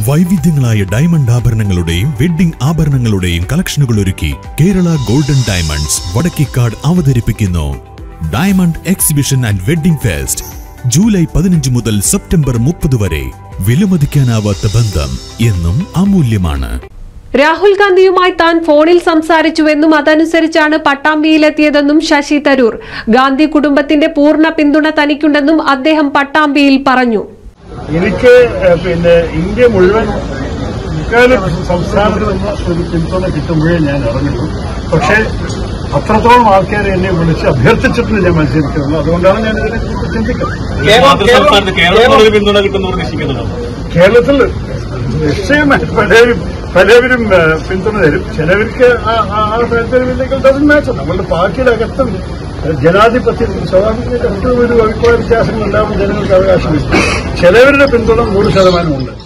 വൈവിധ്യങ്ങളായ diamond ആഭരണങ്ങളുടെയും wedding ആഭരണങ്ങളുടെയും കളക്ഷനുകൾ ഒരുക്കി Kerala golden diamonds Vadakkekad അവതരിപ്പിക്കുന്നു diamond exhibition and wedding fest July പതിനഞ്ച് മുതൽ സെപ്റ്റംബർ മുപ്പത് വരെ വിലമതിക്കാനാവാത്ത ബന്ധം എന്നും അമൂല്യമാണ് രാഹുൽ ഗാന്ധിയുമായി താൻ ഫോണിൽ സംസാരിച്ചുവെന്നും അതനുസരിച്ചാണ് പട്ടാമ്പിയിലെത്തിയതെന്നും ശശി തരൂർ ഗാന്ധി കുടുംബത്തിന്റെ പൂർണ്ണ പിന്തുണ തനിക്കുണ്ടെന്നും അദ്ദേഹം പട്ടാമ്പിയിൽ പറഞ്ഞു എനിക്ക് ഏഹ്, പിന്നെ ഇന്ത്യ മുഴുവൻ മുക്കാല് സംസ്ഥാനത്ത് നിന്ന് ഒരു പിന്തുണ കിട്ടുമ്പോഴേ ഞാൻ ഇറങ്ങുള്ളൂ പക്ഷേ അത്രത്തോളം ആൾക്കാരെ എന്നെ വിളിച്ച് അഭ്യർത്ഥിച്ചിട്ടുണ്ട് ഞാൻ മത്സരിക്കുന്നത് അതുകൊണ്ടാണ് ഞാൻ ഇതിനെ കുറിച്ച് ചിന്തിക്കുന്നത് മാതൃസംസ്ഥാനത്ത് കേരളത്തിൽ ഒരു പിന്തുണ കിട്ടുമെന്ന് പ്രതീക്ഷിക്കുന്നുണ്ടോ കേരളത്തിൽ നിശ്ചയമായി പലരും പലവരും ഏഹ്, പിന്തുണ തരും ചിലവർക്ക് ആ- ആ ആ താല്പര്യമില്ലെങ്കിൽ ഡസൻ മാച്ച് നമ്മളുടെ പാർട്ടിയുടെ അകത്തും ഏഹ്, ജനാധിപത്യത്തിൽ സ്വാഭാവികമായിട്ട് എപ്പോഴും ഒരു അഭിപ്രായ വ്യത്യാസങ്ങൾ ഉണ്ടാകുമ്പോൾ ജനങ്ങൾക്ക് അവകാശമില്ല ചിലവരുടെ പിന്തുണ നൂറ് ശതമാനമുണ്ട്